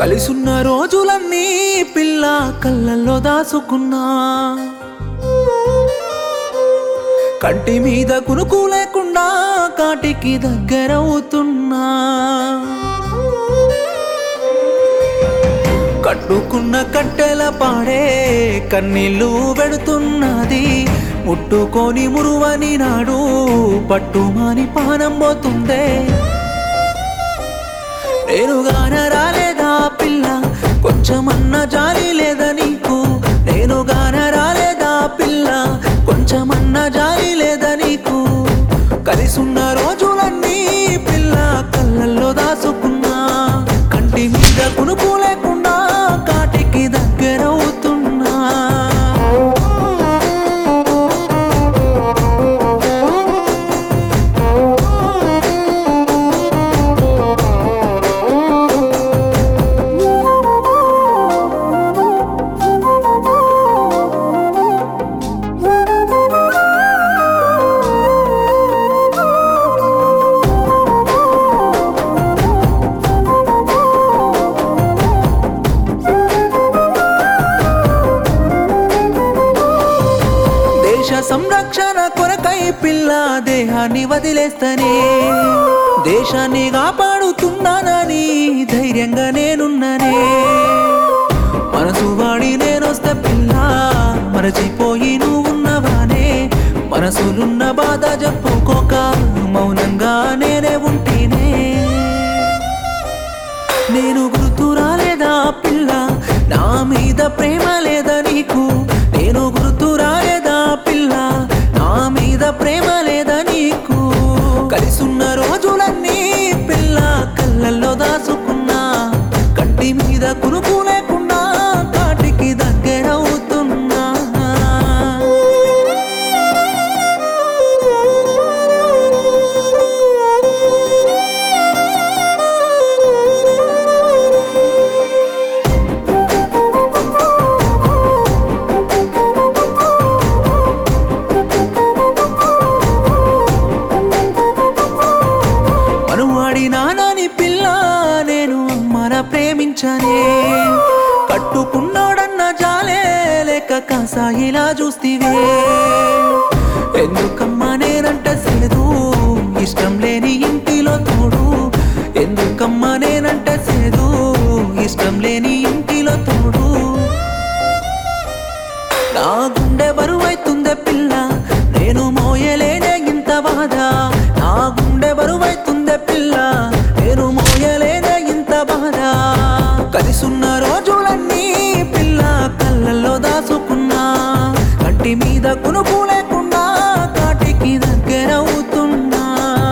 కలిసున్న రోజులన్నీ పిల్ల కళ్ళల్లో దాసుకున్నా కంటి మీద కునుకు లేకుండా కాటికి దగ్గరవుతున్నా కట్టుకున్న కట్టెల పాడే కన్నీళ్ళు పెడుతున్నది ముట్టుకొని మురువని నాడు పట్టుమాని పానం పోతుందే నేను గాన రాలేదా పిల్ల కొంచెమన్నా జాలి లేదా నీకు నేను గాన రాలేదా పిల్ల కొంచెమన్నా జాలి లేదా నీకు కలిసున్న రోజులన్నీ పిల్ల కళ్ళల్లో దాసుకున్నా కంటి మీద కునుకు లేకుండా కాటికి దగ్గరవుతున్నా దేశ సంరక్షణ కొరకై పిల్ల దేహాన్ని వదిలేస్తనే దేశాన్ని కాపాడుతున్నానని ధైర్యంగా నేనున్ననే మనసు వాడి నేనొస్తే పిల్ల మరచిపోయి నువ్వున్నవానే మనసులున్న బాధ చెప్పుకోక మౌనంగా నేనే ఉంటేనే నేను గుర్తు రాలేదా పిల్ల నా మీద ప్రేమ లేదా నీకు నేను గుర్తు రాలేదా పిల్ల నా మీద ప్రేమ లేదా నీకు కలిసున్న రోజులన్నీ పిల్ల కళ్ళల్లో దాసుకున్నా కంటి మీద కునుకు లేకుండా కాటికి దగ్గరవుతున్నా మనువాడి నానాని పిల్ల నేను అమ్మన ప్రేమించనే కట్టుకున్నాడన్న జాలే లేక కాసాయిలా చూస్తివే ఎందుకమ్మా నేనంటే సేదు ఇష్టం లేని ఇంటిలో తోడు ఎందుకమ్మా నేనంటే సేదు ఇష్టం లేని ఇంటిలో తోడు నా గుండె బరువైతుందే పిల్ల నేను మోయలేనే ఇంత బాధ నా గుండె బరువైతుందే పిల్ల నేను మోయలేనే ఇంత బాధ కలిసున్న రోజులన్నీ పిల్ల కళ్ళల్లో దాసుకున్నా కంటి మీద కునుకు లేకుండా కాటికి దగ్గరవుతున్నా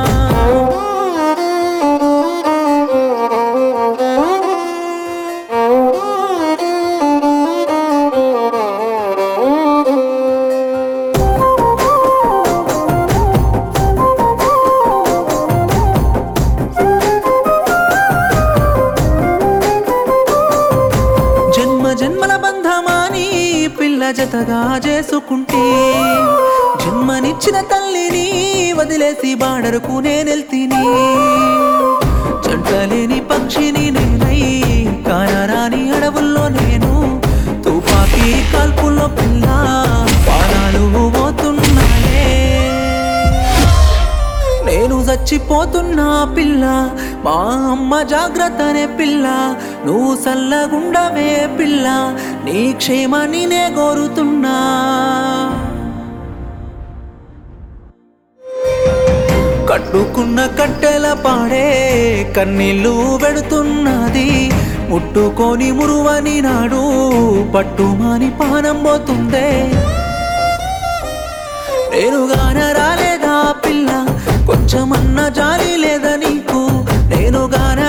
జన్మ జన్మల బంధమాని పిల్ల జతగా చేసుకుంటే జన్మనిచ్చిన తల్లిని వదిలేసి బాడరుకు నేనెల్తిని జంటలేని పక్షిని నేనై కానరాని అడవుల్లో నేను తుపాకీ కాల్పుల్లో పిల్ల పానాలు పోతున్నాయే నేను చచ్చిపోతున్నా పిల్ల మా అమ్మ జాగ్రత్తనే పిల్ల నువ్వు సల్లగుండవే పిల్ల నీ క్షేమాన్ని నే కోరుతున్నా కట్టుకున్న కట్టెల పాడే కన్నీళ్ళు పెడుతున్నది ముట్టుకొని మురువని నాడు పట్టుమాని పానం పోతుందే నేను గాన రాలేదా పిల్ల కొంచెమన్నా జాలి లేదా నీకు నేను గాన